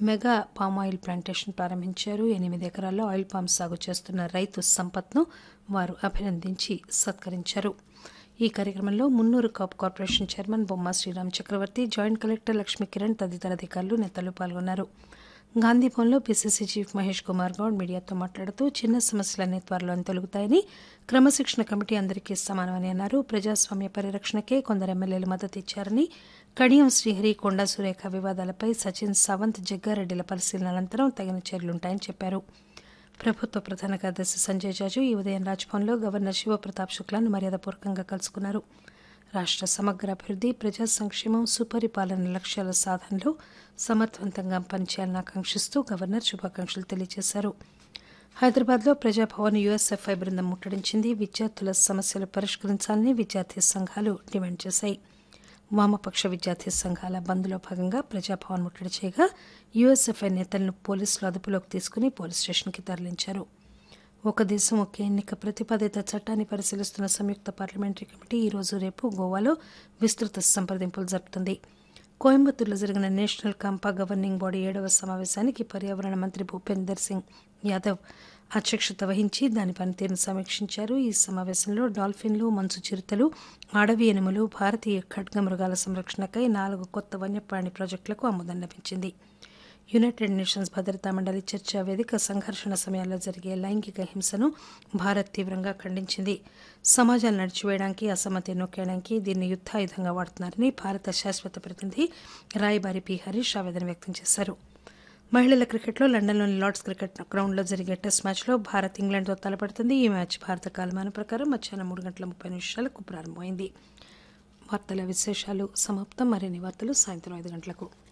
mega palm oil plantation ప్రారంభించారు ఎనిమిది ఎకరాల్లో ఆయిల్ పామ్ సాగు చేస్తున్న రైతు సంపత్ను వారు అభినందించి సత్కరించారు ఈ కార్యక్రమంలో మున్నూరు cap corporation chairman Bomma Sriram Chakravarthi joint collector Lakshmi Kiran తదితర అధికారులు నేతలు పాల్గొన్నారు గాంధీభవన్లో పీసీసీ చీఫ్ మహేష్ కుమార్ గౌడ్ మీడియాతో మాట్లాడుతూ చిన్న సమస్యలన్నీ త్వరలో తొలగుతాయని క్రమశిక్షణ కమిటీ అందరికీ సమానమని అన్నారు ప్రజాస్వామ్య పరిరక్షణకే కొందరు ఎమ్మెల్యేలు మద్దతు ఇచ్చారని కడియం శ్రీహరి కొండా సురేఖ వివాదాలపై సచిన్ సావంత్ జగ్గారెడ్డిల పరిశీలన అనంతరం తగిన చర్యలుంటాయని చెప్పారు ప్రభుత్వ ప్రధాన కార్యదర్శి సంజయ్ జాజు ఈ ఉదయం రాజ్భవన్లో గవర్నర్ శివప్రతాప్ శుక్లాను మర్యాదపూర్వకంగా కలుసుకున్నారు రాష్ట్ర సమగ్ర అభివృద్ధి ప్రజా సంక్షేమం సుపరిపాలన లక్ష్యాల సాధనలో సమర్థవంతంగా పనిచేయాలని ఆకాంక్షిస్తూ గవర్నర్ శుభాకాంక్షలు తెలియజేశారు హైదరాబాద్లో ప్రజాభవన్ యుఎస్ఎఫ్ఐ బృందం ముట్టడించింది విద్యార్థుల సమస్యలు పరిష్కరించాలని విద్యార్థి సంఘాలు డిమాండ్ చేశాయి వామపక్ష విద్యార్థి సంఘాల బంద్లో భాగంగా ప్రజాభవన్ ముట్టడి చేయగా యుఎస్ఎఫ్ఐ నేతలను పోలీసులు అదుపులోకి తీసుకుని పోలీస్ స్టేషన్కి తరలించారు ఒక దేశం ఒకే ఎన్నిక ప్రతిపాదిత చట్టాన్ని పరిశీలిస్తున్న సంయుక్త పార్లమెంటరీ కమిటీ ఈ రోజు రేపు గోవాలో విస్తృత సంప్రదింపులు జరుపుతుంది కోయంబత్తూరులో జరిగిన నేషనల్ కాంపా గవర్నింగ్ బాడీ ఏడవ సమావేశానికి పర్యావరణ మంత్రి భూపేందర్ సింగ్ యాదవ్ అధ్యక్షత వహించి దాని పనితీరును సమీక్షించారు ఈ సమావేశంలో డాల్ఫిన్లు మంచు చిరుతలు అడవి ఎనుములు భారతీయ ఖడ్గమృగాల సంరక్షణకై నాలుగు కొత్త వన్యప్రాణి ప్రాజెక్టులకు ఆమోదం లభించింది యునైటెడ్ నేషన్స్ భద్రతా మండలి చర్చా వేదిక సంఘర్షణ సమయాల్లో జరిగే లైంగిక హింసను భారత్ తీవ్రంగా ఖండించింది సమాజాన్ని నడిచివేయడానికి అసమ్మతి నొక్కేయడానికి దీన్ని యుద్ధాయుధంగా వాడుతున్నారని భారత శాశ్వత ప్రతినిధి రాయబారి పి హరీష్ ఆవేదన వ్యక్తం చేశారు మహిళల క్రికెట్లో లండన్లోని లార్డ్స్ క్రికెట్ గ్రౌండ్లో జరిగే టెస్ట్ మ్యాచ్లో భారత్ ఇంగ్లాండ్తో తలపడుతుంది ఈ మ్యాచ్ భారత కాలమానం ప్రకారం మధ్యాహ్నం మూడు గంటల ముప్పై నిమిషాలకు ప్రారంభమైంది వార్తల విశేషాలు సమాప్తం మరిన్ని వార్తలు సాయంత్రం ఐదు గంటలకు